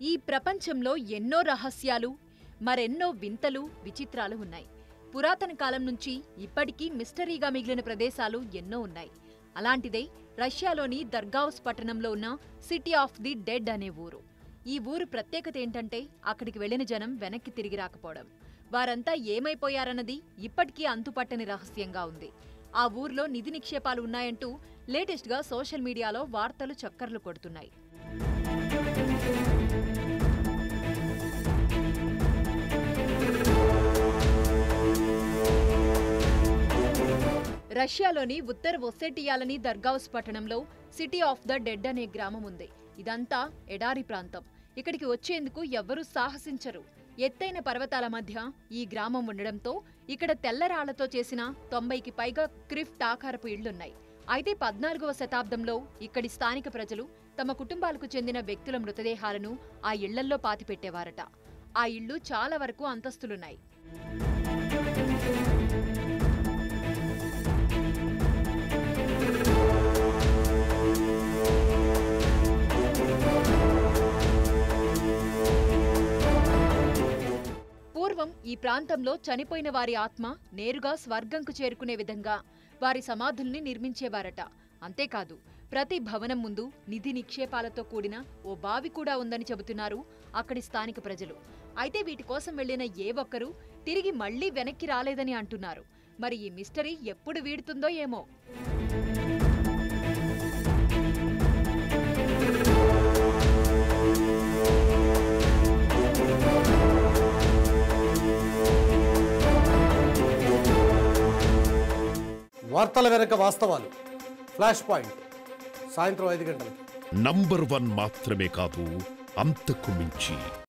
ఈ ప్రపంచంలో ఎన్నో రహస్యాలు మరెన్నో వింతలు విచిత్రాలు ఉన్నాయి పురాతన కాలం నుంచి ఇప్పటికీ మిస్టరీగా మిగిలిన ప్రదేశాలు ఎన్నో ఉన్నాయి అలాంటిదే రష్యాలోని దర్గావ్స్ పట్టణంలో ఉన్న సిటీ ఆఫ్ ది డెడ్ అనే ఊరు ఈ ఊరు ప్రత్యేకత ఏంటంటే అక్కడికి వెళ్లిన జనం వెనక్కి తిరిగి రాకపోవడం వారంతా ఏమైపోయారన్నది ఇప్పటికీ అంతుపట్టని రహస్యంగా ఉంది ఆ ఊర్లో నిధి నిక్షేపాలు ఉన్నాయంటూ లేటెస్ట్గా సోషల్ మీడియాలో వార్తలు చక్కర్లు కొడుతున్నాయి రష్యాలోని ఉత్తర ఒసెటియాలని దర్గావ్స్ పట్టణంలో సిటీ ఆఫ్ ద డెడ్ అనే గ్రామం ఉంది ఇదంతా ఎడారి ప్రాంతం ఇక్కడికి వచ్చేందుకు ఎవ్వరూ సాహసించరు ఎత్తైన పర్వతాల మధ్య ఈ గ్రామం ఉండడంతో ఇక్కడ తెల్లరాళ్లతో చేసిన తొంభైకి పైగా క్రిఫ్ట్ ఆకారపు ఇళ్లున్నాయి అయితే పద్నాలుగవ శతాబ్దంలో ఇక్కడి స్థానిక ప్రజలు తమ కుటుంబాలకు చెందిన వ్యక్తుల మృతదేహాలను ఆ ఇళ్లల్లో పాతిపెట్టేవారట ఆ ఇళ్లు చాలా వరకు అంతస్తులున్నాయి పూర్వం ఈ ప్రాంతంలో చనిపోయిన వారి ఆత్మ నేరుగా స్వర్గంకు చేరుకునే విధంగా వారి సమాధుల్ని నిర్మించేవారట అంతేకాదు ప్రతి భవనం ముందు నిధి నిక్షేపాలతో కూడిన ఓ బావి కూడా ఉందని చెబుతున్నారు అక్కడి స్థానిక ప్రజలు అయితే వీటి కోసం వెళ్లిన ఏ ఒక్కరూ తిరిగి మళ్లీ వెనక్కి రాలేదని అంటున్నారు మరి ఈ మిస్టరీ ఎప్పుడు వీడుతుందో ఏమో వార్తల వెనక వాస్తవాలు ఫ్లాష్ పాయింట్ సాయంత్రం ఐదు గంటలకి నంబర్ వన్ మాత్రమే కాదు అంతకు మించి